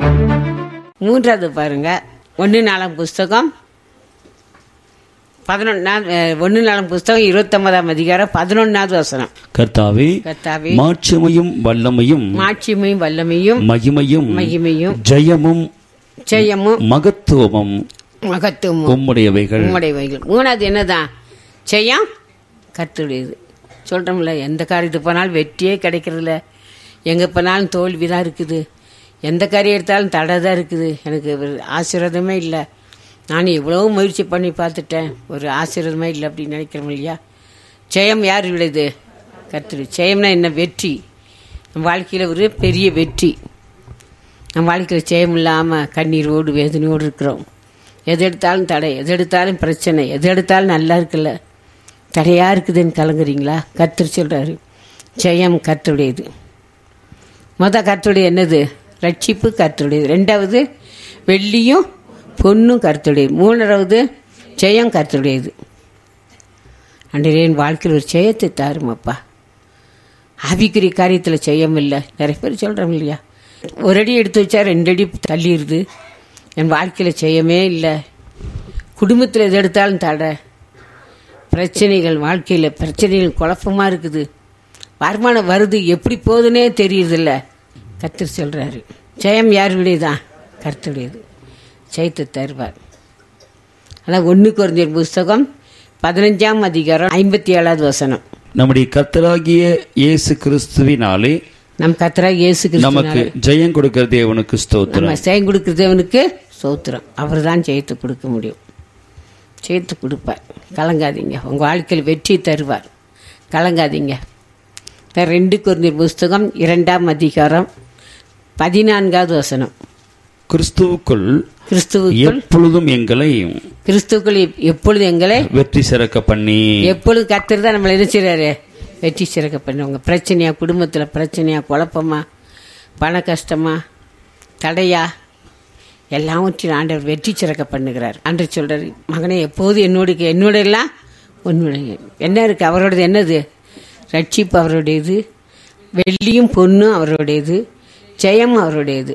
மூன்றாவது பாருங்க ஒன்று நாலாம் புஸ்தகம் பதினொன்னா ஒன்று நாலாம் புஸ்தகம் இருபத்தொன்பதாம் அதிகாரம் பதினொன்னாவது வசனம் கர்த்தாவே கர்த்தாவே மாட்சிமையும் வல்லமையும் மாட்சிமையும் வல்லமையும் மகிமையும் மகிமையும் ஜெயமும் ஜெயமும் மகத்துவமும் மகத்துவமும் உம்முடையவைகள் உம்முடையவைகள் மூணாவது என்னதான் ஜெயம் கத்துடையது சொல்கிறோம்ல எந்த காரியத்துக்கு போனாலும் வெற்றியே கிடைக்கிறதில்ல எங்கே போனாலும் தோல்வி தான் இருக்குது எந்த காரியம் எடுத்தாலும் தடை தான் இருக்குது எனக்கு ஒரு ஆசீர்வாதமே இல்லை நான் எவ்வளோ முயற்சி பண்ணி பார்த்துட்டேன் ஒரு ஆசீர்வாதமே இல்லை அப்படின்னு நினைக்கிறோம் இல்லையா ஜெயம் யார் விடுது கத்துடு ஜெயம்னா என்ன வெற்றி நம்ம வாழ்க்கையில் ஒரு பெரிய வெற்றி நம்ம வாழ்க்கையில் ஜெயம் இல்லாமல் கண்ணீரோடு வேதனையோடு இருக்கிறோம் எது எடுத்தாலும் தடை எது எடுத்தாலும் பிரச்சனை எது எடுத்தாலும் நல்லா இருக்குல்ல தடையாக இருக்குதுன்னு கலங்குறீங்களா கர்த்தர் சொல்கிறாரு ஜெயம் கர்த்தருடையது மொத கர்த்தருடைய என்னது ரட்சிப்பு கர்த்தருடையது ரெண்டாவது வெள்ளியும் பொண்ணும் கர்த்தருடையது மூணாவது ஜெயம் கர்த்தருடையது அன்றைய என் வாழ்க்கையில் ஒரு ஜெயத்தை தாருமப்பா ஆவிக்குரிய காரியத்தில் செய்யம் இல்லை நிறைய பேர் சொல்கிறோம் இல்லையா ஒரு அடி எடுத்து வச்சா ரெண்டு அடி தள்ளிடுது என் வாழ்க்கையில் செய்யமே இல்லை குடும்பத்தில் எது எடுத்தாலும் தடை பிரச்சனைகள் வாழ்க்கையில் பிரச்சனைகள் குழப்பமாக இருக்குது வருமானம் வருது எப்படி போகுதுன்னே தெரியுதில்ல கர்த்தர் சொல்கிறாரு ஜெயம் யாருடையதான் கர்த்தருடையது ஜெயத்தை தருவார் அதான் ஒன்று குறைஞ்ச புஸ்தகம் பதினஞ்சாம் அதிகாரம் ஐம்பத்தி ஏழாவது வசனம் நம்முடைய கர்த்தராகிய இயேசு கிறிஸ்துவினாலே நம் கத்தரா இயேசு கிறிஸ்து நமக்கு ஜெயம் கொடுக்கிற தேவனுக்கு ஸ்தோத்திரம் நம்ம ஜெயம் கொடுக்குறவனுக்கு சோத்திரம் அவர் தான் ஜெயத்தை கொடுக்க முடியும் ஜெயத்தை கொடுப்பார் கலங்காதீங்க உங்கள் வாழ்க்கையில் வெற்றி தருவார் கலங்காதீங்க இப்ப ரெண்டு குருந்தீர் புஸ்தகம் இரண்டாம் அதிகாரம் பதினான்காவது வசனம் கிறிஸ்துவுக்குள் கிறிஸ்துவுக்குள் எப்பொழுதும் எங்களை கிறிஸ்துவுக்குள் எப்- எப்பொழுது எங்களை வெற்றி சிறக்க பண்ணி எப்பொழுது கத்தர் தான் நம்மளை நினைச்சிடாரு வெற்றி சிறக்க பண்ணுவாங்க பிரச்சனையா குடும்பத்தில் பிரச்சனையா குழப்பமா பண கஷ்டமா தடையா எல்லாவற்றையும் ஆண்டவர் வெற்றி சிறக்க பண்ணுகிறார் ஆண்டவர் சொல்றாரு மகனே எப்போது என்னோடு இரு. என்னோட எல்லாம் உன்னோட என்ன இருக்கு அவரோடது என்னது ரட்சிப்பு அவருடையது வெள்ளியும் பொண்ணும் அவருடையது ஜெயம் அவருடையது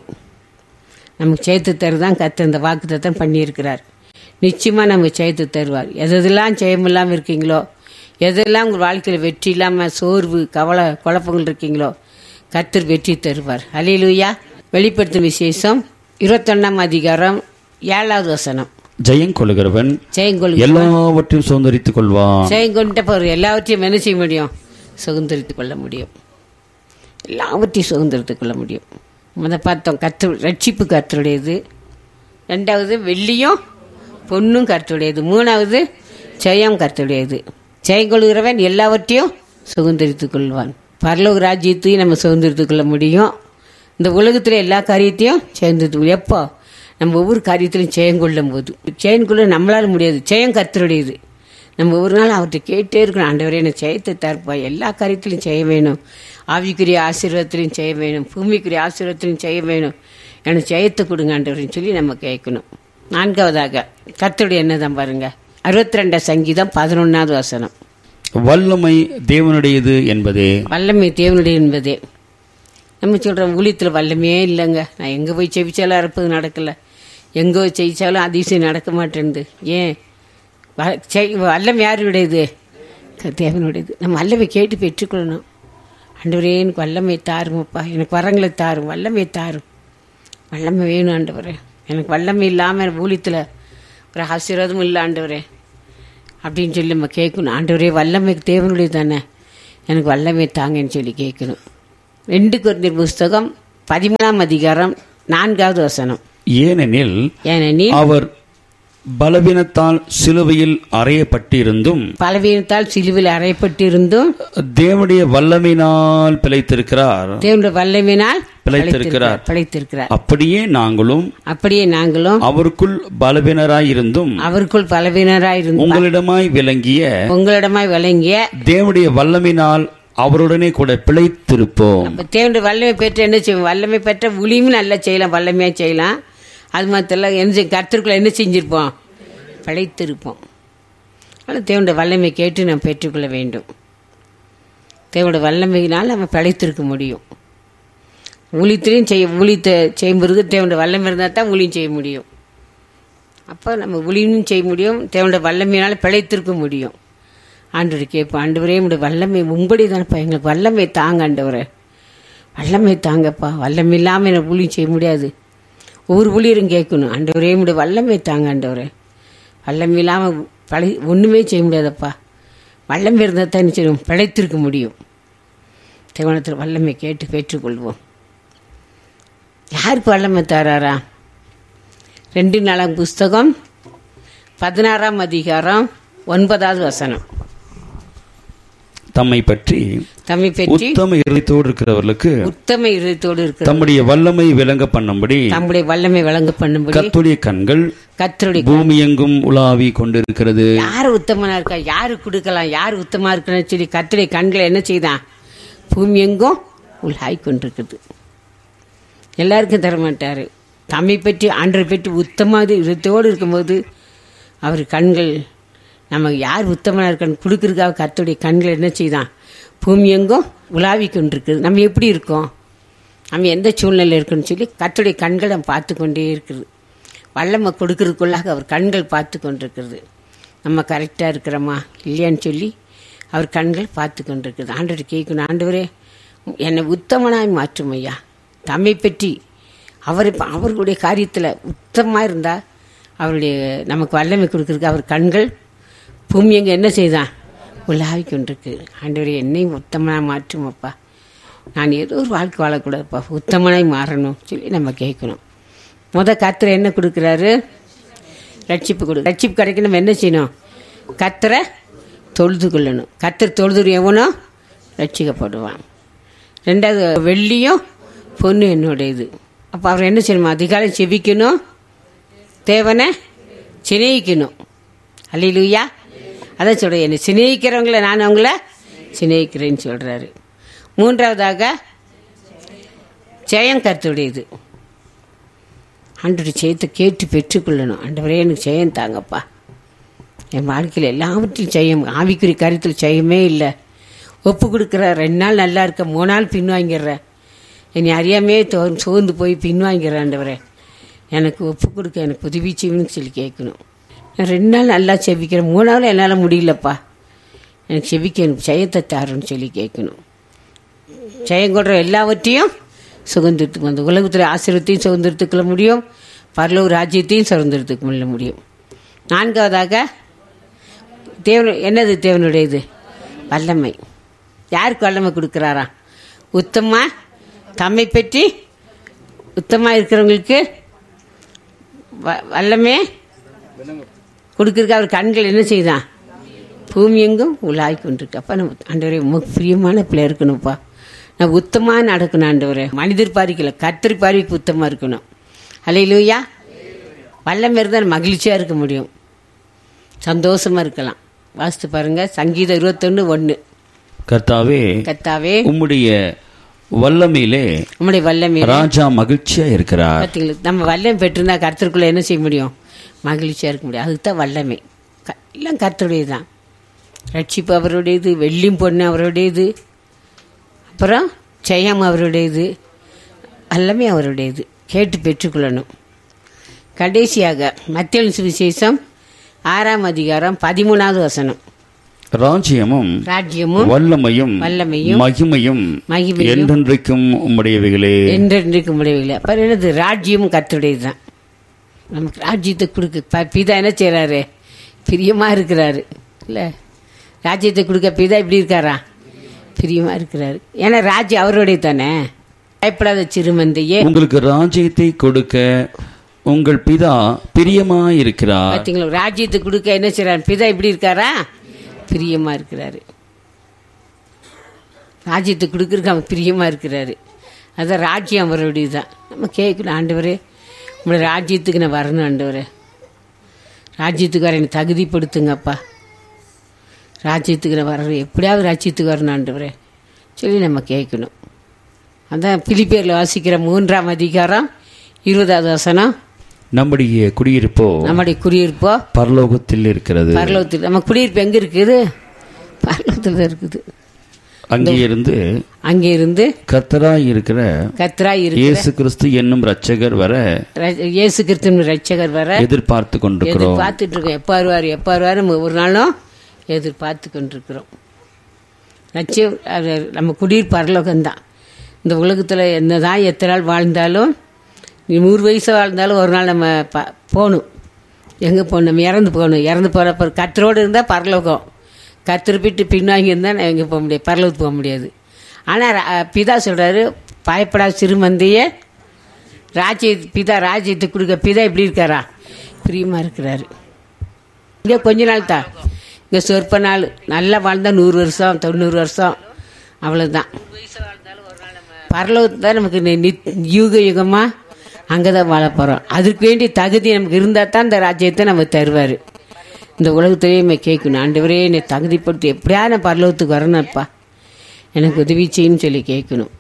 நமக்கு சேர்த்து தருதான் கத்த இந்த வாக்குத்தத்தம் பண்ணியிருக்கிறார் நிச்சயமா நமக்கு சேர்த்து தருவார் எதெல்லாம் ஜெயம் இல்லாமல் இருக்கீங்களோ எதெல்லாம் உங்கள் வாழ்க்கையில் வெற்றி இல்லாமல் சோர்வு கவலை குழப்பங்கள் இருக்கீங்களோ கத்தர் வெற்றி தருவார் அலையிலுயா வெளிப்படுத்தும் விசேஷம் இருபத்தொன்னாம் அதிகாரம் ஏழாவது வசனம் ஜெயம் கொள்கிறவன் ஜெயங்கொள் எல்லாவற்றையும் சுதந்திரித்துக் கொள்வான் ஜெயங்கொண்ட போகிற எல்லாவற்றையும் என்ன செய்ய முடியும் சுதந்திரித்துக் கொள்ள முடியும் எல்லாவற்றையும் சுதந்திரத்துக் கொள்ள முடியும் முத பார்த்தோம் கத்து ரட்சிப்பு கர்த்தருடையது ரெண்டாவது வெள்ளியும் பொண்ணும் கர்த்தருடையது மூணாவது ஜெயம் கர்த்தருடையது ஜெயம் கொள்கிறவன் எல்லாவற்றையும் சுதந்திரித்துக் கொள்வான் பரலோக ராஜ்யத்தையும் நம்ம சுதந்திரித்துக் கொள்ள முடியும் இந்த உலகத்தில் எல்லா காரியத்தையும் சேர்ந்து எப்போ நம்ம ஒவ்வொரு காரியத்திலையும் ஜெயம் கொள்ளும் போது ஜெயம் கொள்ள நம்மளால முடியாது ஜெயம் கர்த்தருடையது நம்ம ஒவ்வொரு நாள் அவர்கிட்ட கேட்டே இருக்கணும் ஆண்டவரே எனக்கு ஜெயத்தை தருப்பா எல்லா காரியத்திலையும் செய்ய வேணும் ஆவிக்குரிய ஆசீர்வாதத்திலையும் செய்ய வேணும் பூமிக்குரிய ஆசீர்வாதத்திலையும் செய்ய வேணும் எனக்கு ஜெயத்தை கொடுங்க ஆண்டவரேன்னு சொல்லி நம்ம கேட்கணும் நான்காவதாக கர்த்தருடைய என்னதான் பாருங்க அறுபத்தி ரெண்டாம் சங்கீதம் பதினொன்னாவது வசனம் வல்லமை தேவனுடையது என்பதே வல்லமை தேவனுடைய என்பதே நம்ம சொல்கிறோம் ஊழியத்தில் வல்லமையே இல்லைங்க நான் எங்கே போய் செவிச்சாலும் அறுப்பது நடக்கல எங்கே போய் ஜெயிச்சாலும் அதிசயம் நடக்க மாட்டேன்து ஏன் வ- செய்- வல்லமை யாருடையது க- தேவனுடையது நம்ம வல்லமை கேட்டு பெற்றுக்கொள்ளணும் ஆண்டவரே எனக்கு வல்லமை தாருமப்பா எனக்கு வரங்களை தாரும் வல்லமை தாரும் வல்லமை வேணும் ஆண்டவரே எனக்கு வல்லமை இல்லாமல் ஊழியத்தில் ஒரு ஆசீர்வாதமும் இல்லை ஆண்டவரே அப்படின்னு சொல்லி நம்ம கேட்கணும் ஆண்டவரே வல்லமை தேவனுடைய தானே எனக்கு வல்லமை தாங்கன்னு சொல்லி கேட்கணும் ரெண்டு குருந்தியர் புஸ்தகம் பதிமூணாம் அதிகாரம் நான்காவது வசனம் ஏனெனில் ஏனெனில் அவர் பலவீனத்தால் சிலுவையில் அறையப்பட்டிருந்தும் பலவீனத்தால் சிலுவில் அறையப்பட்டிருந்தும் தேவனுடைய வல்லமையினால் பிழைத்திருக்கிறார் தேவனுடைய வல்லமையினால் பிழைத்திருக்கிறார். பிழைத்திருக்கிறார் அப்படியே நாங்களும் அப்படியே நாங்களும் அவருக்குள் பலவீனராயிருந்தும் அவருக்குள் பலவீனராயிருந்து உங்களிடமாய் விளங்கிய உங்களிடமாய் விளங்கிய தேவனுடைய வல்லமையினால் அவருடனே கூட பிழைத்திருப்போம் அப்ப தேவனுடைய வல்லமை பெற்று என்ன செய்வோம் வல்லமை பெற்ற உளியும் நல்லா செய்யலாம் வல்லமையாக செய்யலாம் அது மாத்திரம் என்ன செய்யும் கர்த்தருக்குள்ள என்ன செஞ்சிருப்போம் பிழைத்திருப்போம் ஆனால் தேவனுடைய வல்லமை கேட்டு நாம் பெற்றுக்கொள்ள வேண்டும் தேவனுடைய வல்லமையினால் நம்ம பிழைத்திருக்க முடியும் ஊழியத்திலையும் செய்ய ஊழியத்தை செய்யும்போது தேவனுடைய வல்லமை இருந்தால் தான் ஊழியம் செய்ய முடியும் அப்போ நம்ம ஊழியமும் செய்ய முடியும் தேவனுடைய வல்லமையினால் பிழைத்திருக்க முடியும் ஆண்டவர் கேட்போம் ஆண்டவரே உடைய வல்லமை உங்களுடைய தானப்பா எங்களுக்கு வல்லமை தாங்க ஆண்டவரே வல்லமை தாங்கப்பா வல்லமை இல்லாமல் எனக்கு ஊழியம் செய்ய முடியாது ஒவ்வொரு ஊழியரும் கேட்கணும் ஆண்டவரே உடைய வல்லமை தாங்க ஆண்டவரே வல்லமை இல்லாமல் பழை ஒன்றுமே செய்ய முடியாதப்பா வல்லமை இருந்தால் தான் என்ன செய்யும் பிழைத்திருக்க முடியும் தேவனத்தில் வல்லமை கேட்டு பெற்றுக்கொள்வோம் யாருக்கு வல்லமை தராரா ரெண்டு நாளாம் புஸ்தகம் பதினாறாம் அதிகாரம் ஒன்பதாவது வசனம் தம்மை பற்றி தம்மை பற்றி உத்தம இருதயத்தோடு இருக்கிறவர்களுக்கு உத்தம இதயத்தோடு இருக்கிற தம்முடைய வல்லமை விளங்க பண்ணும்படி தம்முடைய வல்லமை வழங்க பண்ணும்படி கர்த்தருடைய கண்கள் கத்தருடைய பூமி எங்கும் உலாவி கொண்டிருக்கிறது யார் உத்தமனா இருக்கா யாரு கொடுக்கலாம் யார் உத்தமா இருக்குன்னு சொல்லி கத்துடைய கண்களை என்ன செய்தான் பூமி எங்கும் உள்ஹாய் கொண்டிருக்குது எல்லாருக்கும் தர மாட்டாரு தம்மை பற்றி ஆண்டரை பற்றி உத்தமாக இதத்தோடு இருக்கும்போது அவர் கண்கள் நம்ம யார் உத்தமனா இருக்கான்னு கொடுக்கறதுக்காக கத்துடைய கண்கள் என்ன செய்தான் பூமி எங்கும் உலாவி கொண்டிருக்குது நம்ம எப்படி இருக்கோம் நம்ம எந்த சூழ்நிலை இருக்குன்னு சொல்லி கத்துடைய கண்கள் நம்ம பார்த்து கொண்டே இருக்குது வல்லமை கொடுக்கறதுக்குள்ளாக அவர் கண்கள் பார்த்து கொண்டிருக்கிறது நம்ம கரெக்டாக இருக்கிறோமா இல்லையான்னு சொல்லி அவர் கண்கள் பார்த்து கொண்டிருக்குது ஆண்டவர் கேட்கணும் ஆண்டவரே என்னை உத்தமனாய் மாற்றும் ஐயா தம்மை பற்றி அவர் அவர்களுடைய காரியத்தில் உத்தமாக இருந்தால் அவருடைய நமக்கு வல்லமை கொடுக்கறதுக்கு அவர் கண்கள் பூமி எங்கே என்ன செய்தான் உலாவி கொண்டிருக்கு ஆண்டவரே என்னையும் உத்தமனாக மாற்றும் அப்பா நான் ஏதோ ஒரு வாழ்க்கை வாழக்கூடாதுப்பா உத்தமனாய் மாறணும் சொல்லி நம்ம கேட்கணும் முத கத்திர என்ன கொடுக்குறாரு ரட்சிப்பு கொடு ரட்சிப்பு கிடைக்க நம்ம என்ன செய்யணும் கத்தரை தொழுது கொள்ளணும் கத்தர் தொழுது எவனோ ரட்சிக்கப்படுவான் ரெண்டாவது வெள்ளியும் பொண்ணு என்னுடையது அப்போ அவர் என்ன செய்யணும் அதிகாலை செவிக்கணும் தேவனை சிநேகிக்கணும் அல்லையிலுயா அதான் சொல்கிறேன் என்னை சிநேகிக்கிறவங்கள நான் அவங்கள சிநேகிக்கிறேன்னு சொல்கிறாரு மூன்றாவதாக ஜெயம் கருத்துடையது ஆண்டோட ஜெயத்தை கேட்டு பெற்றுக்கொள்ளணும் ஆண்டவரே எனக்கு ஜெயம் தாங்கப்பா என் வாழ்க்கையில் எல்லாவற்றிலும் ஜெயம் ஆவிக்குறி கருத்தில் ஜெயமே இல்லை ஒப்பு கொடுக்குற ரெண்டு நாள் நல்லா இருக்க மூணு நாள் பின்வாங்கிடுறேன் என்னை அறியாமே தோ சோர்ந்து போய் பின்வாங்கிறேன் ஆண்டவரே எனக்கு ஒப்பு கொடுக்க எனக்கு உதவி செய்யணும்னு சொல்லி கேட்கணும் நான் ரெண்டு நாள் நல்லா செவிக்கிறேன் மூணு நாள் என்னால் முடியலப்பா எனக்கு செவிக்க எனக்கு ஜெயத்தை தாருன்னு சொல்லி கேட்கணும் ஜெயம் கொடுற எல்லாவற்றையும் சுதந்திரத்துக்கு வந்து உலகத்தில் ஆசிரியத்தையும் சுதந்திரத்துக்குள்ள முடியும் பரலோக ராஜ்யத்தையும் சுதந்திரத்துக்கு கொள்ள முடியும் நான்காவதாக தேவன் என்னது தேவனுடையது வல்லமை யாருக்கு வல்லமை கொடுக்குறாரா உத்தமா தம்மை பற்றி உத்தமாக இருக்கிறவங்களுக்கு வ- வல்லமே கொடுக்கறதுக்கு அவர் கண்கள் என்ன செய்தான் பூமி எங்கும் உலாய் கொண்டிருக்கு அப்போ நம்ம ஆண்டவரே உமக்கு பிரியமான பிள்ளை இருக்கணும்ப்பா நான் உத்தமாக நடக்கணும் ஆண்டவரே மனிதர் பாரிக்கல கத்திரி பாரிக்கு உத்தமாக இருக்கணும் அலையிலூயா வல்லமை இருந்தால் மகிழ்ச்சியாக இருக்க முடியும் சந்தோஷமாக இருக்கலாம் வாசித்து பாருங்க சங்கீதம் இருபத்தொன்று ஒன்று கர்த்தாவே கத்தாவே உம்முடைய வல்லமையிலே உம்முடைய வல்லமை ராஜா மகிழ்ச்சியா இருக்கிறார் பார்த்தீங்களா நம்ம வல்லமை பெற்றிருந்தா கர்த்தருக்குள்ள என்ன செய்ய முடியும் மகிழ்ச்சியாக இருக்க முடியும் அதுக்கு தான் வல்லமை க- எல்லாம் கர்த்தருடையது தான் ரட்சிப்பு அவருடையது வெள்ளியும் பொண்ணு அவருடையது அப்புறம் ஜெயம் அவருடையது எல்லாமே அவருடையது கேட்டு பெற்றுக்கொள்ளணும் கடைசியாக மத்திய சுவிசேஷம் ஆறாம் அதிகாரம் பதிமூணாவது வசனம் ராஜ்யமும் ராஜ்யமும் வல்லமையும் வல்லமையும் மகிமையும் மகிமையும் என்றென்றைக்கும் உம்முடையவைகளே என்றென்றைக்கு முடியவில்லை அப்புறம் என்னது ராஜ்யமும் கர்த்தருடையது தான் நமக்கு ராஜ்யத்தை கொடுக்க ப- பிதா என்ன செய்கிறாரு பிரியமாக இருக்கிறாரு இல்லை ராஜ்யத்தை கொடுக்க பிதா இப்படி இருக்காரா பிரியமாக இருக்கிறாரு ஏன்னா ராஜ்யம் அவருடைய தானே பயப்படாத சிறுமந்தையே உங்களுக்கு ராஜ்யத்தை கொடுக்க உங்கள் பிதா பிரியமாயிருக்கிறார் பார்த்தீங்களா ராஜ்யத்தை கொடுக்க என்ன செய்றாரு பிதா இப்படி இருக்காரா பிரியமாக இருக்கிறாரு ராஜ்யத்தை கொடுக்கறதுக்கு அவன் பிரியமாக இருக்கிறாரு அதான் ராஜ்யம் அவருடைய தான் நம்ம கேட்கணும் ஆண்டவரே உங்களோட ராஜ்யத்துக்கு நான் வரணும் ஆண்டவரே ராஜ்யத்துக்கு வர என்னை தகுதிப்படுத்துங்கப்பா ராஜ்யத்துக்கு நான் வர எப்படியாவது ராஜ்யத்துக்கு வரணும் ஆண்டவரே சொல்லி நம்ம கேட்கணும் அதான் பிலிப்பேரில் வாசிக்கிற மூன்றாம் அதிகாரம் இருபதாவது வசனம் நம்முடைய குடியிருப்போ நம்முடைய குடியிருப்போ பரலோகத்தில் இருக்கிறது பரலோகத்தில் நம்ம குடியிருப்பு எங்கே இருக்குது பரலோகத்தில் தான் இருக்குது அங்கே இருந்து அங்கே இருந்து கர்த்தராய் இருக்கிற கத்ராய் இருக்கிற இயேசு கிறிஸ்து என்னும் ரட்சகர் வர ர- இயேசு கிறிஸ்துவின் ரட்சகர் வர எதிர்பார்த்து கொண்டிருக்கிறோம் எதிர்பார்த்துட்டு இருக்கோம் எப்போ வருவார் எப்போ வருவார் நம்ம ஒரு நாளும் எதிர்பார்த்து கொண்டிருக்கிறோம் லட்சியம் அது நம்ம குடியிர் பரலோகம்தான் இந்த உலகத்தில் என்னதான் எத்தனை நாள் வாழ்ந்தாலும் நீ நூறு வயசு வாழ்ந்தாலும் ஒரு நாள் நம்ம ப போகணும் எங்கே போகணும் நம்ம இறந்து போகணும் இறந்து போகிறப்ப கத்தரோடு இருந்தால் பரலோகம் கத்திருப்பிட்டு பின்வாங்கி இருந்தால் எங்கே போக முடியாது பரலோகத்துக்கு போக முடியாது ஆனால் பிதா சொல்கிறாரு பயப்படாத சிறுமந்தையே ராஜ்ய பிதா ராஜ்யத்துக்கு கொடுக்க பிதா எப்படி இருக்காரா பிரியமாக இருக்கிறாரு இங்கே கொஞ்ச நாள் தான் இங்கே சொற்ப நாள் நல்லா வாழ்ந்தா நூறு வருஷம் தொண்ணூறு வருஷம் அவ்வளோதான் பரலோகத்து தான் நமக்கு நி- நித் யுக யுகமாக அங்கே தான் வாழ போகிறோம் அதுக்கு வேண்டிய தகுதி நமக்கு இருந்தால் தான் இந்த ராஜ்யத்தை நம்ம தருவார் இந்த உலகத்திலேயே நம்ம கேட்கணும் ஆண்டவரே என்னை தகுதிப்படுத்தி எப்படியா நான் பரலோகத்துக்கு வரணும்ப்பா எனக்கு உதவி செய்யுன்னு சொல்லி கேட்கணும்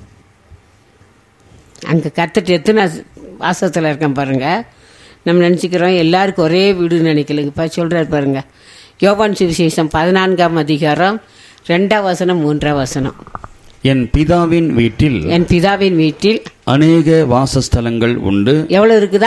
அங்கே கத்துட்டு எத்தனை வாசத்தில் இருக்கேன் பாருங்க நம்ம நினச்சிக்கிறோம் எல்லாருக்கும் ஒரே வீடுன்னு நினைக்கலங்கப்பா சொல்கிறார் பாருங்க யோவான் சுவிசேஷம் பதினான்காம் அதிகாரம் ரெண்டாம் வசனம் மூன்றாம் வசனம் என் பிதாவின் வீட்டில் என் பிதாவின் வீட்டில் அநேக வாசஸ்தலங்கள் உண்டு எவ்வளோ இருக்குதா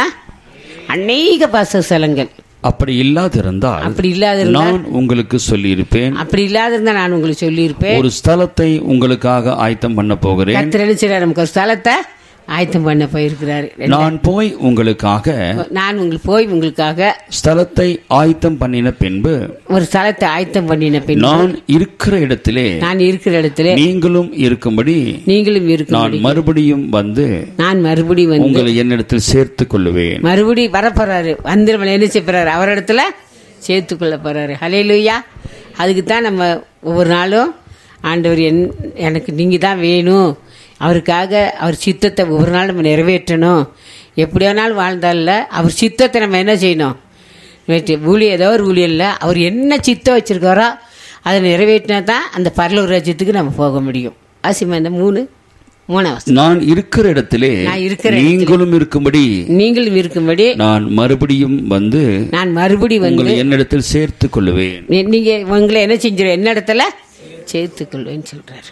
அநேக வாசஸ்தலங்கள் அப்படி இல்லாதிருந்தால் அப்படி இல்லாதிருந்தா நான் உங்களுக்கு சொல்லியிருப்பேன் அப்படி இல்லாதிருந்தா நான் உங்களுக்கு சொல்லியிருப்பேன் ஒரு ஸ்தலத்தை உங்களுக்காக ஆயத்தம் பண்ண போகிறேன் கத்திர நினைச்சிட நமக்கு ஒரு ஸ்தலத்தை ஆயத்தம் பண்ண போயிருக்கிறாரு நான் போய் உங்களுக்காக நான் உங்களுக்கு போய் உங்களுக்காக ஸ்தலத்தை ஆயத்தம் பண்ணின பின்பு ஒரு ஸ்தலத்தை ஆயத்தம் பண்ணின பின் நான் இருக்கிற இடத்திலே நான் இருக்கிற இடத்துல நீங்களும் இருக்கும்படி நீங்களும் இருக்கும் நான் மறுபடியும் வந்து நான் மறுபடியும் வந்து உங்களை என்னிடத்தில் சேர்த்துக் கொள்ளுவேன் மறுபடி வரப்போறாரு வந்து நம்மளை என்ன செய்ய போறாரு அவரிடத்துல சேர்த்துக்கொள்ள போறாரு ஹலேலுயா அதுக்கு தான் நம்ம ஒவ்வொரு நாளும் ஆண்டவர் என் எனக்கு நீங்கள் தான் வேணும் அவருக்காக அவர் சித்தத்தை ஒவ்வொரு நாள் நம்ம நிறைவேற்றணும் எப்படி வேணாலும் வாழ்ந்தால அவர் சித்தத்தை நம்ம என்ன செய்யணும் வெற்றி ஊழிய ஏதோ ஒரு ஊழியம் அவர் என்ன சித்தம் வச்சிருக்காரோ அதை நிறைவேற்றினா தான் அந்த பரலூர் ராஜ்யத்துக்கு நம்ம போக முடியும் ஆசிமா இந்த மூணு மூணாவது நான் இருக்கிற இடத்திலே நான் இருக்கிற நீங்களும் இருக்கும்படி நீங்களும் இருக்கும்படி நான் மறுபடியும் வந்து நான் மறுபடி வந்து உங்களை என்னிடத்தில் சேர்த்துக் கொள்ளுவேன் நீ- நீங்க உங்களை என்ன செஞ்சிரு என்ன இடத்துல சேர்த்துக்கொள்வேன்னு சொல்றாரு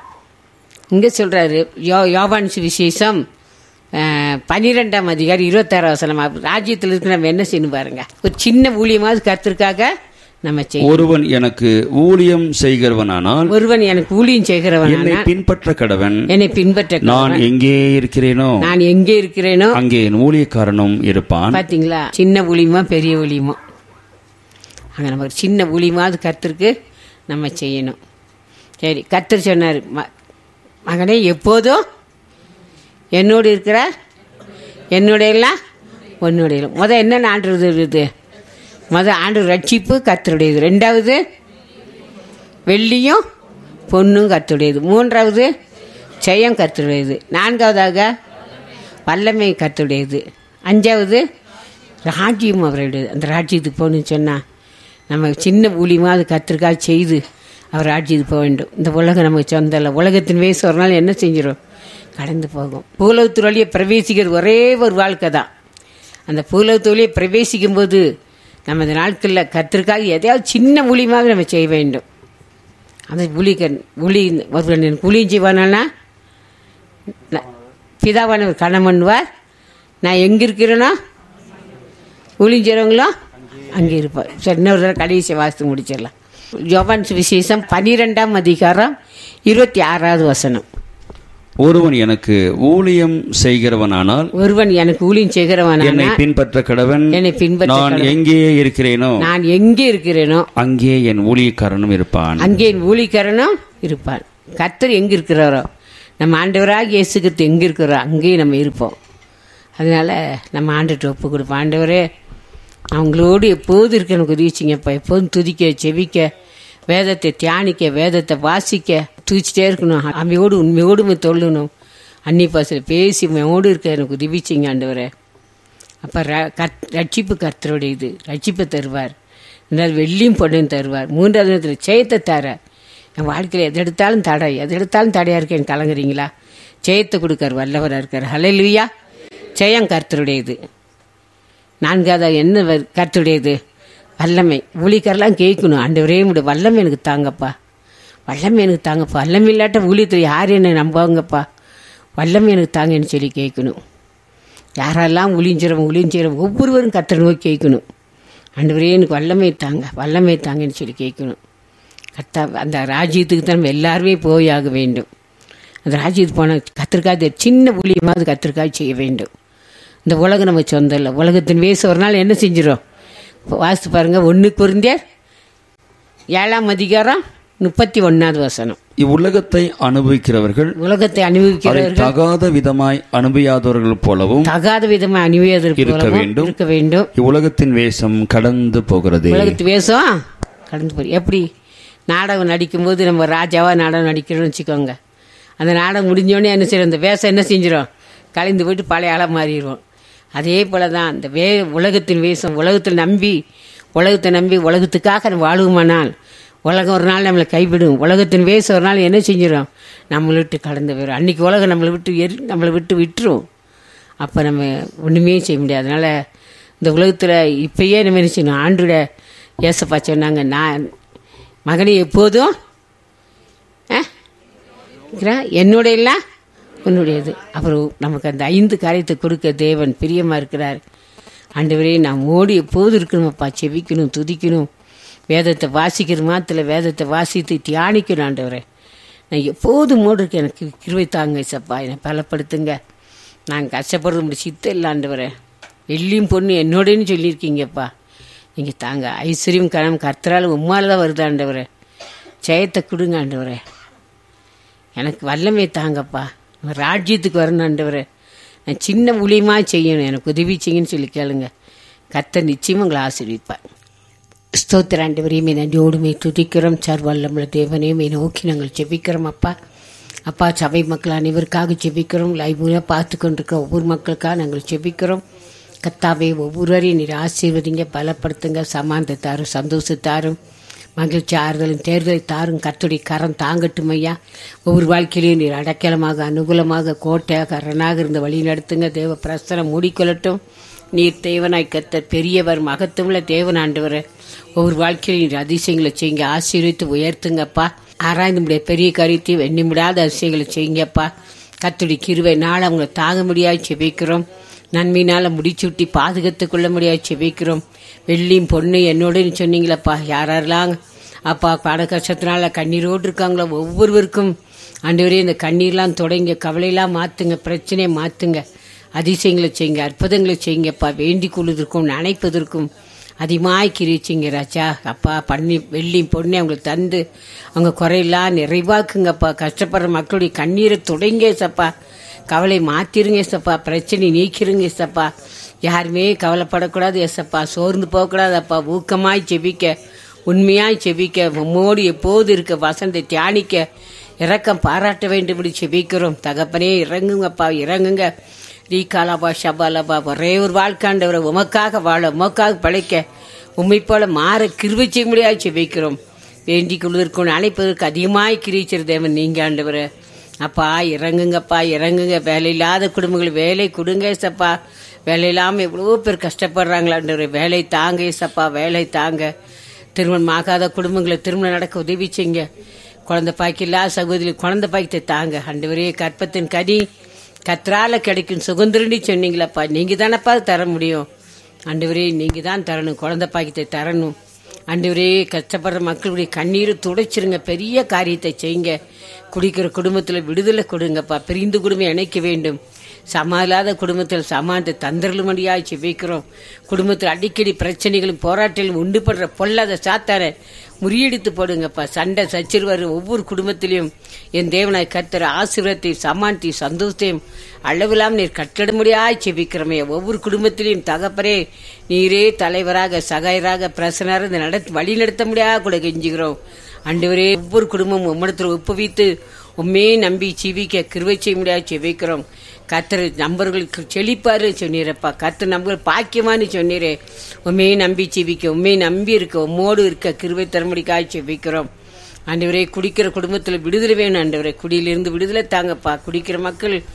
இங்க சொல்றாரு யோ யோவான் விசேஷம் பன்னிரெண்டாம் அதிகாரி இருபத்தாறாம் வசனம் ராஜ்யத்தில் இருக்கிற நம்ம என்ன செய்யணும் பாருங்க ஒரு சின்ன ஊழியமாவது கத்திற்காக நம்ம செய்யணும் ஒருவன் எனக்கு ஊழியம் செய்கிறவனானால் ஒருவன் எனக்கு ஊழியம் செய்கிறவன் என்னை பின்பற்ற கடவன் என்னை பின்பற்ற நான் எங்கே இருக்கிறேனோ நான் எங்கே இருக்கிறேனோ அங்கே என் ஊழியக்காரனும் இருப்பான் பாத்தீங்களா சின்ன ஊழியமா பெரிய ஊழியமோ அங்கே நம்ம ஒரு சின்ன ஊழியமாவது கத்திற்கு நம்ம செய்யணும் சரி கத்தர் சொன்னார் ம- மகனே எப்போதும் என்னோடு இருக்கிற என்னுடைய எல்லாம் உன்னுடைய எல்லாம். முத என்ன ஆண்டு இருக்குது முத ஆண்டு ரட்சிப்பு கத்தருடையது ரெண்டாவது வெள்ளியும் பொண்ணும் கத்துடையது மூன்றாவது ஜெயம் கத்துடையது நான்காவதாக வல்லமை கத்துடையது அஞ்சாவது ராஜ்யம் அவருடையது அந்த ராஜ்யத்துக்கு போகணும்னு சொன்னால் நம்ம சின்ன ஊழியமாவது கத்திரிக்காய் செய்து அவர் ராஜ்யத்துக்கு போக வேண்டும் இந்த உலகம் நமக்கு சொந்தம் இல்லை உலகத்தின் வயசு ஒரு நாள் என்ன செஞ்சிடும் கடந்து போகும் பூலகத்து வழியை பிரவேசிக்கிறது ஒரே ஒரு வாழ்க்கை தான் அந்த பூலகத்து வழியை பிரவேசிக்கும் போது நம்ம இந்த நாட்களில் கத்திரிக்காய் எதையாவது சின்ன ஊழியமாக நம்ம செய்ய வேண்டும் அந்த ஊழிகன் ஊழி ஒருவன் எனக்கு ஊழியம் செய்வானா பிதாவானவர் கணம் பண்ணுவார் நான் எங்கே இருக்கிறேனோ ஊழியம் செய்கிறவங்களோ அங்கே இருப்பார் சரி இன்னொரு தடவை கடைசி வாசித்து முடிச்சிடலாம் யோவான் விசேஷம் பன்னிரெண்டாம் அதிகாரம் இருபத்தி ஆறாவது வசனம் ஒருவன் எனக்கு ஊழியம் செய்கிறவனானால் ஒருவன் எனக்கு ஊழியம் செய்கிறவனான என்னை பின்பற்ற கடவன் என்னை பின்பற்ற நான் எங்கே இருக்கிறேனோ நான் எங்கே இருக்கிறேனோ அங்கே என் ஊழியக்காரனும் இருப்பான் அங்கே என் ஊழியக்காரனும் இருப்பான் கர்த்தர் எங்கே இருக்கிறாரோ நம்ம ஆண்டவராக இயேசுக்கிறது எங்கே இருக்கிறோ அங்கேயே நம்ம இருப்போம் அதனால நம்ம ஆண்டுட்டு ஒப்பு கொடுப்போம் ஆண்டவரே அவங்களோடு எப்போதும் இருக்க எனக்கு உதவிச்சிங்கப்பா எப்போதும் துதிக்க செவிக்க வேதத்தை தியானிக்க வேதத்தை வாசிக்க துதிச்சிட்டே இருக்கணும் அம்மையோடு உண்மையோடு உண்மை தொல்லணும் அன்னி பாசத்தில் பேசி உண்மையோடு இருக்க எனக்கு உதவிச்சிங்க ஆண்டவரே அப்போ ரட்சிப்பு கர்த்தருடைய இது ரட்சிப்பை தருவார் ரெண்டாவது வெள்ளியும் பொண்ணையும் தருவார் மூன்றாவது நேரத்தில் ஜெயத்தை தரார் என் வாழ்க்கையில் எது எடுத்தாலும் தடை எது எடுத்தாலும் தடையாக இருக்கேன் கலங்குறீங்களா ஜெயத்தை கொடுக்கார் வல்லவராக இருக்கார் ஹalleluya ஜெயம் கர்த்தருடையது நான்காவது என்ன வ- கர்த்தருடையது வல்லமை ஊழிக்கரெல்லாம் கேட்கணும் ஆண்டவரே உடைய வல்லமை எனக்கு தாங்கப்பா வல்லமை எனக்கு தாங்கப்பா வல்லமை இல்லாட்ட ஊழியத்தில் யார் என்னை நம்புவாங்கப்பா வல்லமை எனக்கு தாங்கன்னு சொல்லி கேட்கணும் யாரெல்லாம் ஒளிஞ்சிறவங்க ஒளிஞ்சிறவங்க ஒவ்வொருவரும் கத்தரை நோக்கி கேட்கணும் ஆண்டவரே எனக்கு வல்லமை தாங்க வல்லமை தாங்கன்னு சொல்லி கேட்கணும் கத்தா அந்த ராஜ்யத்துக்கு தான் நம்ம எல்லாருமே போய் ஆக வேண்டும் அந்த ராஜ்யத்துக்கு போனால் கத்திரிக்காய் சின்ன ஊழியமாவது கத்திரிக்காய் செய்ய வேண்டும் இந்த உலகம் நம்ம சொந்தம் இல்லை உலகத்தின் வேச ஒரு நாள் என்ன செஞ்சிடும் வாசித்து பாருங்க ஒன்று பொருந்தியார் ஏழாம் அதிகாரம் முப்பத்தி ஒன்றாவது வசனம் இவ்வுலகத்தை அனுபவிக்கிறவர்கள் உலகத்தை அதை அனுபவிக்கிறவர்கள் தகாத விதமாய் அனுபவியாதவர்கள் போலவும் தகாத விதமாக அணிவியதற்கு இருக்க போலவும் வேண்டும். இருக்க வேண்டும் இவ்வுலகத்தின் வேஷம் கடந்து போகிறது உலகத்து வேஷம் கடந்து போய் எப்படி நாடகம் நடிக்கும்போது நம்ம ராஜாவா நாடகம் நடிக்கிறோம்னு வச்சுக்கோங்க அந்த நாடகம் முடிஞ்சோடனே என்ன செய்யறோம் அந்த வேஷம் என்ன செஞ்சிடும் கலைந்து போயிட்டு பழைய ஆளாக மாறிடுவோம் அதே போல தான் இந்த வே உலகத்தின் வேஷம் உலகத்தில் நம்பி உலகத்தை நம்பி உலகத்துக்காக நம்ம வாழுமானால் உலகம் ஒரு நாள் நம்மளை கைவிடும் உலகத்தின் வேஷம் ஒரு நாள் என்ன செஞ்சிடும் நம்மளை விட்டு கடந்து போயிடும் அன்னைக்கு உலகம் நம்மளை விட்டு எரி நம்மளை விட்டு விட்டுரும் அப்போ நம்ம ஒன்றுமே செய்ய முடியாது அதனால் இந்த உலகத்தில் இப்பயே நம்ம என்ன செய்யணும் ஆண்டுட ஏசப்பா சொன்னாங்க நான் மகனே எப்போதும் ஆ? இருக்கிறா? என்னுடைய இல்லை உன்னுடையது அப்புறம் நமக்கு அந்த ஐந்து காரியத்தை கொடுக்க தேவன் பிரியமாக இருக்கிறார் ஆண்டவரே நாம் ஓடி எப்போதும் இருக்கணுமப்பா செவிக்கணும் துதிக்கணும் வேதத்தை வாசிக்கிற மாத்திர வேதத்தை வாசித்து தியானிக்கணும் ஆண்டவரே நான் எப்போதும் மோடு இருக்கேன் எனக்கு கிருவை தாங்க சப்பா என்னை பலப்படுத்துங்க நான் கஷ்டப்படுறது முடிச்சு சித்த இல்லாண்டவரே வெள்ளியும் பொண்ணு என்னோடன்னு சொல்லியிருக்கீங்கப்பா நீங்கள் தாங்க ஐஸ்வர்யம் கணம் கர்த்தரால் உம்மால தான் வருது ஆண்டவரே ஜெயத்தை கொடுங்க ஆண்டவரே எனக்கு வல்லமை தாங்கப்பா உங்க ராஜ்யத்துக்கு வரணும் ஆண்டவரே நான் சின்ன ஊழியமாக செய்யணும் எனக்கு உதவி செய்யுன்னு சொல்லி கேளுங்க கர்த்தர் நிச்சயமாக உங்களை ஆசீர்விப்பார் ஸ்தோத்திர ஆண்டவரையுமே நன்றியோடுமே துதிக்கிறோம் சார் வல்லமுள்ள தேவனையுமே நோக்கி நாங்கள் ஜெபிக்கிறோம் அப்பா அப்பா சபை மக்கள் அனைவருக்காக ஜெபிக்கிறோம் லைவ்ல பார்த்து கொண்டிருக்கிற ஒவ்வொரு மக்களுக்காக நாங்கள் ஜெபிக்கிறோம் கத்தாவே ஒவ்வொருவரையும் நீர் ஆசீர்வதிங்க பலப்படுத்துங்க சமானத்தை தாரும் சந்தோஷத்தாரும் மகிழ்ச்சி ஆறுதலும் தேர்தலை தாரும் கத்துடைய கரம் தாங்கட்டும் ஐயா ஒவ்வொரு வாழ்க்கையிலையும் நீர் அடைக்கலமாக அனுகூலமாக கோட்டையாக அரணாக இருந்து வழி நடத்துங்க தேவ பிரசனம் மூடிக்கொள்ளட்டும் நீர் தேவனாய் கத்தர் பெரியவர் மகத்துவமுள்ள தேவன் ஆண்டவர் ஒவ்வொரு வாழ்க்கையிலும் நீர் அதிசயங்களை செய்யுங்க ஆசீர்வித்து உயர்த்துங்கப்பா ஆராய்ந்து முடிய பெரிய காரியத்தையும் எண்ணி முடியாத அதிசயங்களை செய்யுங்கப்பா கத்துடி கிருவை நாள் அவங்களை தாங்க முடியாது செபிக்கிறோம் நன்மையினால முடிச்சுட்டி பாதுகாத்துக் கொள்ள முடியாது செபிக்கிறோம் வெள்ளியும் பொண்ணு என்னோட சொன்னீங்களப்பா யாரெல்லாம் அப்பா பட கஷ்டத்தினால கண்ணீரோடு இருக்காங்களோ ஒவ்வொருவருக்கும் ஆண்டவரே இந்த கண்ணீர்லாம் தொடங்க கவலையெல்லாம் மாத்துங்க பிரச்சனையை மாத்துங்க அதிசயங்களை செய்யுங்க அற்புதங்களை செய்யுங்கப்பா வேண்டிக் கொள்வதற்கும் நினைப்பதற்கும் அதிகமாய் கிரிச்சிங்க ராஜா அப்பா பண்ணி வெள்ளி பொண்ணு அவங்களுக்கு தந்து அவங்க குறையெல்லாம் நிறைவாக்குங்கப்பா கஷ்டப்படுற மக்களுடைய கண்ணீரை தொடங்க சப்பா கவலை மாத்திருங்க சப்பா பிரச்சனை நீக்கிருங்க சப்பா யாருமே கவலைப்படக்கூடாது எசப்பா சோர்ந்து போகக்கூடாது அப்பா ஊக்கமாய் செபிக்க உண்மையாய் செபிக்க உம்மோடு எப்போது இருக்க வசந்தை தியானிக்க இரக்கம் பாராட்ட வேண்டும்படி செபிக்கிறோம் தகப்பனே இறங்குங்கப்பா இறங்குங்க ரீகாலாபா ஷபாலாபா ஒரே ஒரு வாழ்க்காண்டவரை உமக்காக வாழ உமக்காக பழைக்க உம்மை போல மாற கிருவை செய்ய முடியாது செபிக்கிறோம் வேண்டிக் கொள்வதற்கு அழைப்பதற்கு அதிகமாய் கிரீச்சர் தேவன் நீங்க ஆண்டவரை அப்பா இறங்குங்கப்பா இறங்குங்க வேலை இல்லாத குடும்பங்கள் வேலை கொடுங்க சப்பா வேலை இல்லாமல் எவ்வளோ பேர் கஷ்டப்படுறாங்களான்ற வேலை தாங்க ஏசப்பா வேலை தாங்க திருமணம் ஆகாத குடும்பங்களை திருமணம் நடக்க உதவி செய்யுங்க குழந்தை பாய்க்கு இல்லாத சகோதரி குழந்தை பாய்க்கத்தை தாங்க அண்டவரே கற்பத்தின் கனி கத்ரால கிடைக்கும் சுதந்திரன்னு சொன்னீங்களப்பா நீங்க தானப்பா தர முடியும் ஆண்டவரே நீங்க தான் தரணும் குழந்தை பாக்கியத்தை தரணும் ஆண்டவரே கஷ்டப்படுற மக்களுடைய கண்ணீரை துடைச்சிருங்க பெரிய காரியத்தை செய்யுங்க குடிக்கிற குடும்பத்தில் விடுதலை கொடுங்கப்பா பிரிந்து குடும்பம் இணைக்க வேண்டும் சமா இல்லாத குடும்பத்தில் சமானத்தை தந்திரலுமடியாய் செவிக்கிறோம் குடும்பத்தில் அடிக்கடி பிரச்சனைகளும் போராட்டங்களும் உண்டு படுற பொல்லாத சாத்தார முறியடித்து போடுங்கப்பா சண்டை சச்சிறுவர் ஒவ்வொரு குடும்பத்திலையும் என் தேவனாய் கர்த்தர் ஆசீர்வத்தை சமானத்தை சந்தோஷத்தையும் அளவிலாம் நீர் கட்டிடமுடியாய் செபிக்கிறோமே ஒவ்வொரு குடும்பத்திலையும் தகப்பரே நீரே தலைவராக சகாயராக பிரசனராக இந்த நட வழி நடத்த முடியாத கூட கெஞ்சுகிறோம் அண்டவரே ஒவ்வொரு குடும்பமும் உம்மிடத்தில் ஒப்புவித்து உண்மையே நம்பி ஜீவிக்க கிருவை செய்ய முடியாது செவிக்கிறோம் கத்தர் நம்பர்களுக்கு செழிப்பாரு சொன்னீரப்பா கத்தர் நம்பர்கள் பாக்கியமானு சொன்னீரே உண்மையை நம்பி ஜீவிக்க உண்மையை நம்பி இருக்க உம்மோடு இருக்க கிருவை தரும்படிக்காய் செவிக்கிறோம் ஆண்டவரே குடிக்கிற குடும்பத்தில் விடுதலை வேணும் ஆண்டவரே குடியிலிருந்து விடுதலை தாங்கப்பா குடிக்கிற மக்கள்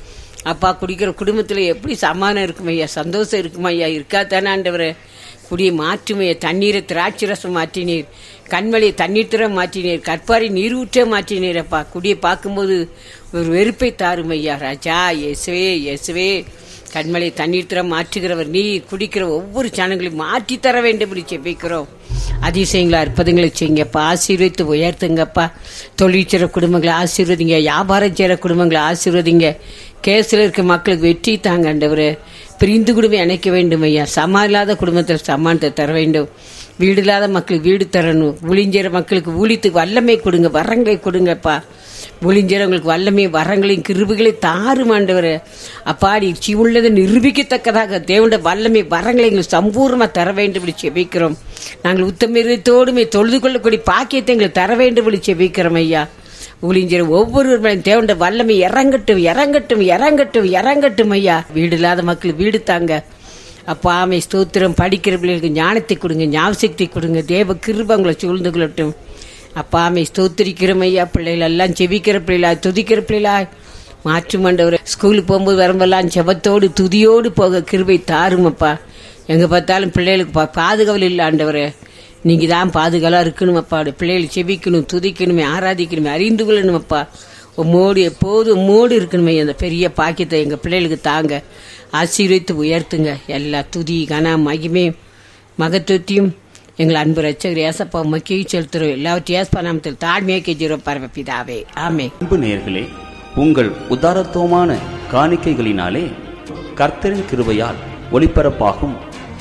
அப்பா குடிக்கிற குடும்பத்தில் எப்படி சமாதானம் இருக்கும் ஐயா சந்தோஷம் இருக்கும் ஐயா இருக்கா தானே ஆண்டவரே குடியை மாற்றுமைய தண்ணீரை திராட்சை ரசம் மாற்றினீர் கண்மலையை தண்ணீர் திற மாற்றினீர் கற்பாரி நீர் ஊற்ற மாற்றினீர் அப்பா குடியை பார்க்கும்போது ஒரு வெறுப்பை தாரும் ஐயா ராஜா இயேசுவே இயேசுவே கண்மலை தண்ணீர் தர மாற்றுகிறவர் நீ குடிக்கிற ஒவ்வொரு சாணங்களையும் மாற்றி தர வேண்டும் என்று செபிக்கிறோம் அதிசயங்களா அற்புதங்களை செய்யுங்கப்பா ஆசீர்வதித்து உயர்த்துங்கப்பா தொழில் செய்கிற குடும்பங்களை ஆசீர்வதிங்க வியாபாரம் செய்கிற குடும்பங்களை ஆசீர்வதிங்க கேஸில் இருக்க மக்களுக்கு வெற்றி தாங்க ஆண்டவரே பிரிந்து குடும்பம் இணைக்க வேண்டும் ஐயா சமா இல்லாத குடும்பத்தில் சமானத்தை தர வேண்டும் வீடு இல்லாத மக்களுக்கு வீடு தரணும் ஊழிஞ்சேற மக்களுக்கு ஊழியத்துக்கு வல்லமை கொடுங்க வரங்களை கொடுங்கப்பா ஒளிஞ்சவங்களுக்கு வல்லமை வரங்களையும் கிருபுகளையும் தாரும் ஆண்டவர் அப்பாடி உள்ளதை நிரூபிக்கத்தக்கதாக தேவண்ட வல்லமை வரங்களை எங்களுக்கு சம்பூர்ணமா தர வேண்டும் என்று செபிக்கிறோம் நாங்கள் உத்தமிரத்தோடுமே தொழுது கொள்ளக்கூடிய பாக்கியத்தை எங்களுக்கு தர வேண்டும் என்று செபிக்கிறோம் ஐயா ஊழிஞ்சர் ஒவ்வொருவரும் தேவண்ட வல்லமை இறங்கட்டும் இறங்கட்டும் இறங்கட்டும் இறங்கட்டும் ஐயா வீடு இல்லாத மக்கள் வீடு தாங்க அப்பா ஆமை ஸ்தோத்திரம் படிக்கிற பிள்ளைகளுக்கு ஞானத்தை கொடுங்க ஞாபகத்தை கொடுங்க தேவ கிருப உங்களை சூழ்ந்து கொள்ளட்டும் அப்பா ஆமை ஸ்தோத்திரிக்கிறோம் ஐயா பிள்ளைகள் எல்லாம் செபிக்கிற பிள்ளைகளா துதிக்கிற பிள்ளைகளா மாற்று மண்டவர் ஸ்கூலுக்கு போகும்போது வரும்போதெல்லாம் செபத்தோடு துதியோடு போக கிருபை தாருமப்பா எங்கே பார்த்தாலும் பிள்ளைகளுக்கு பா பாதுகாவல் இல்லை ஆண்டவரே நீங்கள் தான் பாதுகாலாக இருக்கணுமப்பா பிள்ளைகள் செபிக்கணும் துதிக்கணுமே ஆராதிக்கணுமே அறிந்து கொள்ளணுமப்பா உம்மோடு எப்போதும் உம்மோடு இருக்கணுமே அந்த பெரிய பாக்கியத்தை எங்கள் பிள்ளைகளுக்கு தாங்க ஆசீர்வித்து உயர்த்துங்க எல்லா துதி கன மகிமே மகத்துவத்தையும் எங்கள் அன்பு ரச்சகர் ஏசப்பா மக்கியை செலுத்துகிறோம் எல்லாவற்றையும் ஏசப்பா நாமத்தில் தாழ்மையை கெஞ்சிரோம் பரமபிதாவே ஆமே அன்பு நேயர்களே உங்கள் உதாரத்துவமான காணிக்கைகளினாலே கர்த்தரின் கிருபையால் ஒளிபரப்பாகும்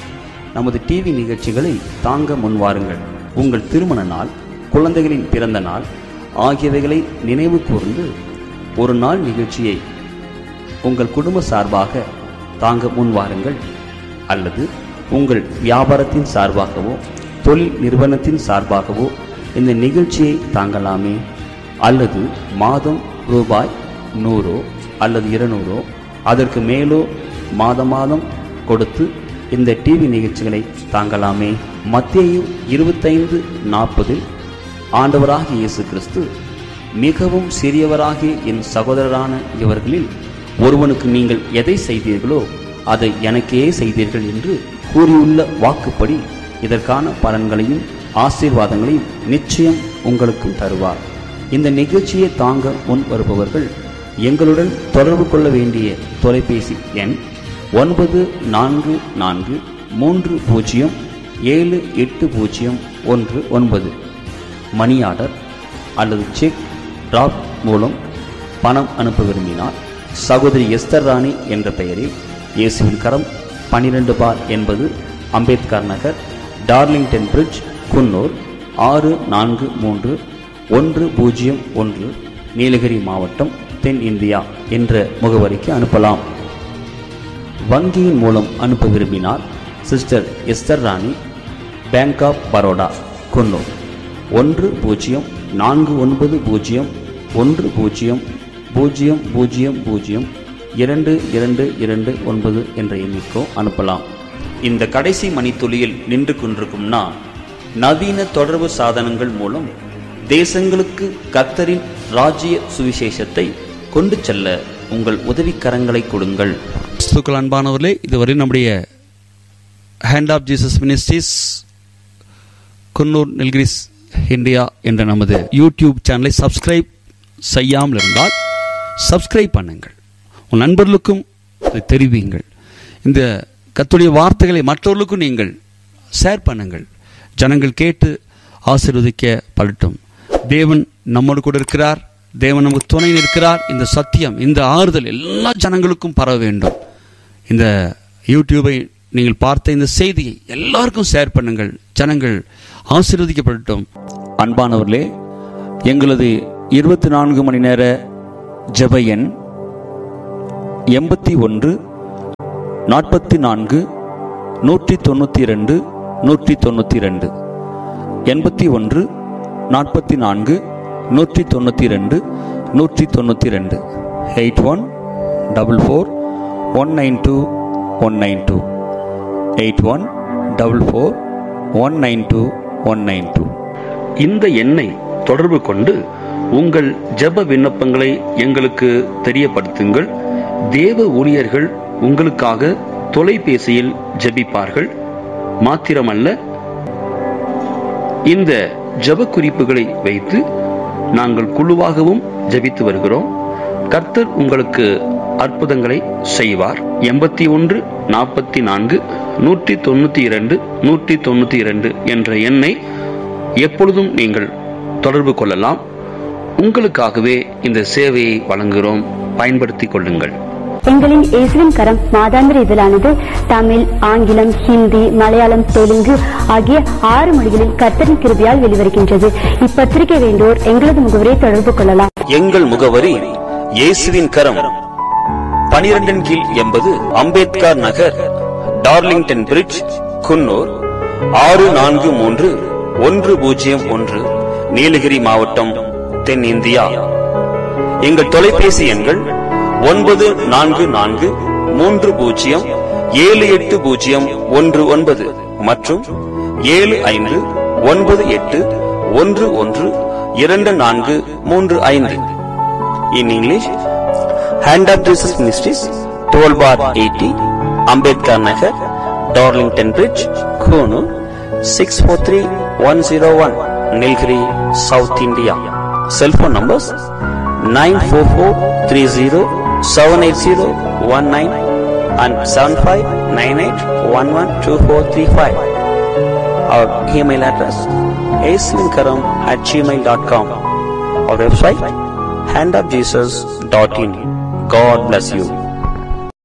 நமது டிவி நிகழ்ச்சிகளை தாங்க முன்வாருங்கள் உங்கள் திருமண நாள் குழந்தைகளின் பிறந்த நாள் ஆகியவைகளை நினைவு கூர்ந்து ஒரு நாள் நிகழ்ச்சியை உங்கள் குடும்ப சார்பாக தாங்க முன்வாருங்கள் அல்லது உங்கள் வியாபாரத்தின் சார்பாகவோ தொழில் நிறுவனத்தின் சார்பாகவோ இந்த நிகழ்ச்சியை தாங்கலாமே அல்லது மாதம் ரூபாய் நூறோ அல்லது இருநூறோ அதற்கு மேலோ மாதம் மாதம் கொடுத்து இந்த டிவி நிகழ்ச்சிகளை தாங்கலாமே மத்தேயு இருபத்தைந்து நாற்பதில் ஆண்டவராகிய இயேசு கிறிஸ்து மிகவும் சிறியவராகிய என் சகோதரரான இவர்களில் ஒருவனுக்கு நீங்கள் எதை செய்தீர்களோ அதை எனக்கே செய்தீர்கள் என்று கூறியுள்ள வாக்குப்படி இதற்கான பலன்களையும் ஆசீர்வாதங்களையும் நிச்சயம் உங்களுக்கும் தருவார் இந்த நிகழ்ச்சியை தாங்க முன் வருபவர்கள் எங்களுடன் தொடர்பு கொள்ள வேண்டிய தொலைபேசி எண் ஒன்பது நான்கு நான்கு மூன்று பூஜ்ஜியம் ஏழு எட்டு பூஜ்ஜியம் ஒன்று ஒன்பது மணி ஆர்டர் அல்லது செக் டிராப் மூலம் பணம் அனுப்ப விரும்பினால் சகோதரி எஸ்தர் ராணி என்ற பெயரில் இயேசுவின் கரம் பன்னிரண்டு பார் என்பது அம்பேத்கர் நகர் டார்லிங்டன் பிரிட்ஜ் குன்னூர் ஆறு நான்கு மூன்று ஒன்று பூஜ்ஜியம் ஒன்று நீலகிரி மாவட்டம் தென் இந்தியா என்ற முகவரிக்கு அனுப்பலாம் வங்கியின் மூலம் அனுப்ப விரும்பினால் sister Esther Rani bank of Baroda Coonoor ஒன்று பூஜ்ஜியம் நான்கு ஒன்பது பூஜ்ஜியம் ஒன்று பூஜ்ஜியம் பூஜ்ஜியம் பூஜ்ஜியம் பூஜ்ஜியம் இரண்டு இரண்டு இரண்டு ஒன்பது என்ற எண்ணிக்கோ அனுப்பலாம் இந்த கடைசி மணித்துளியில் நின்று கொண்டிருக்கும் நான் நவீன தொடர்பு சாதனங்கள் மூலம் தேசங்களுக்கு கத்தரின் ராஜ்ய சுவிசேஷத்தை கொண்டு செல்ல உங்கள் உதவிக்கரங்களை கொடுங்கள் கிறிஸ்துக்கள் அன்பானவர்களே இதுவரை நம்முடைய Hand of Jesus Ministries Coonoor Nilgiris India என்ற நமது யூடியூப் சேனலை சப்ஸ்கிரைப் செய்யாமல் இருந்தால் சப்ஸ்கிரைப் பண்ணுங்கள் உன் நண்பர்களுக்கும் இதை தெரிவியுங்கள் இந்த கத்துடைய வார்த்தைகளை மற்றவர்களுக்கும் நீங்கள் ஷேர் பண்ணுங்கள் ஜனங்கள் கேட்டு ஆசீர்வதிக்க படட்டும் தேவன் நம்மோடு கூட இருக்கிறார் தேவன் நமக்கு துணை இருக்கிறார் இந்த சத்தியம் இந்த ஆறுதல் எல்லா ஜனங்களுக்கும் பரவ வேண்டும் இந்த யூடியூபை நீங்கள் பார்த்த இந்த செய்தியை எல்லாருக்கும் ஷேர் பண்ணுங்கள் ஜனங்கள் ஆசீர்வதிக்கப்படட்டும் அன்பானவர்களே எங்களது இருபத்தி நான்கு மணி நேர ஜெப எண் எண்பத்தி ஒன்று நாற்பத்தி நான்கு நூற்றி தொண்ணூற்றி ரெண்டு நூற்றி தொண்ணூற்றி ரெண்டு எண்பத்தி ஒன்று நாற்பத்தி நான்கு நூற்றி தொண்ணூற்றி ரெண்டு நூற்றி தொண்ணூற்றி ரெண்டு eight one double four one nine two one nine two eight one double four one nine two one nine two இந்த எண்ணை தொடர்பு கொண்டு உங்கள் ஜெப விண்ணப்பங்களை எங்களுக்கு தெரியப்படுத்துங்கள் தேவ ஊழியர்கள் உங்களுக்காக தொலைபேசியில் ஜெபிப்பார்கள் மாத்திரமல்ல இந்த ஜெப குறிப்புகளை வைத்து நாங்கள் குழுவாகவும் ஜெபித்து வருகிறோம் கர்த்தர் உங்களுக்கு அற்புதங்களை செய்வார் எண்பத்தி ஒன்று நாற்பத்தி நான்கு நூற்றி தொண்ணூத்தி இரண்டு நூற்றி தொண்ணூத்தி இரண்டு என்ற எண்ணை எப்பொழுதும் நீங்கள் தொடர்பு கொள்ளலாம் உங்களுக்காகவே இந்த சேவையை வழங்குகிறோம் பயன்படுத்திக் கொள்ளுங்கள் எங்களின் இயேசுவின் கரம் மாதாந்திர இதழானது தமிழ் ஆங்கிலம் ஹிந்தி மலையாளம் தெலுங்கு ஆகிய ஆறு மொழிகளில் கர்த்தரின் கிருபையால் வெளிவருகின்றது இப்பத்திரிகை வேண்டோர் எங்களது முகவரை தொடர்பு கொள்ளலாம் எங்கள் முகவரி இயேசுவின் கரம் பனிரெண்டின் கீழ் எண்பது அம்பேத்கர் நகர் டார்லிங்டன் பிரிட்ஜ் குன்னூர் ஆறு நான்கு மூன்று ஒன்று பூஜ்ஜியம் ஒன்று நீலகிரி மாவட்டம் தென்னிந்தியா எங்கள் தொலைபேசி எண்கள் ஒன்பது நான்கு நான்கு மூன்று பூஜ்ஜியம் ஏழு எட்டு பூஜ்ஜியம் ஒன்று ஒன்பது மற்றும் ஏழு ஐந்து ஒன்பது எட்டு ஒன்று ஒன்று இரண்டு நான்கு மூன்று ஐந்து in English Hand of Jesus Ministries twelve bar eighty Ambedkar Nagar Darlington Bridge Coonoor six four three one zero one Nilgiri south India cellphone numbers nine four four three zero seven eight zero one nine and seven five nine eight one one two four three five our email address asvinkaram at gmail.com our website handofjesus.in god bless you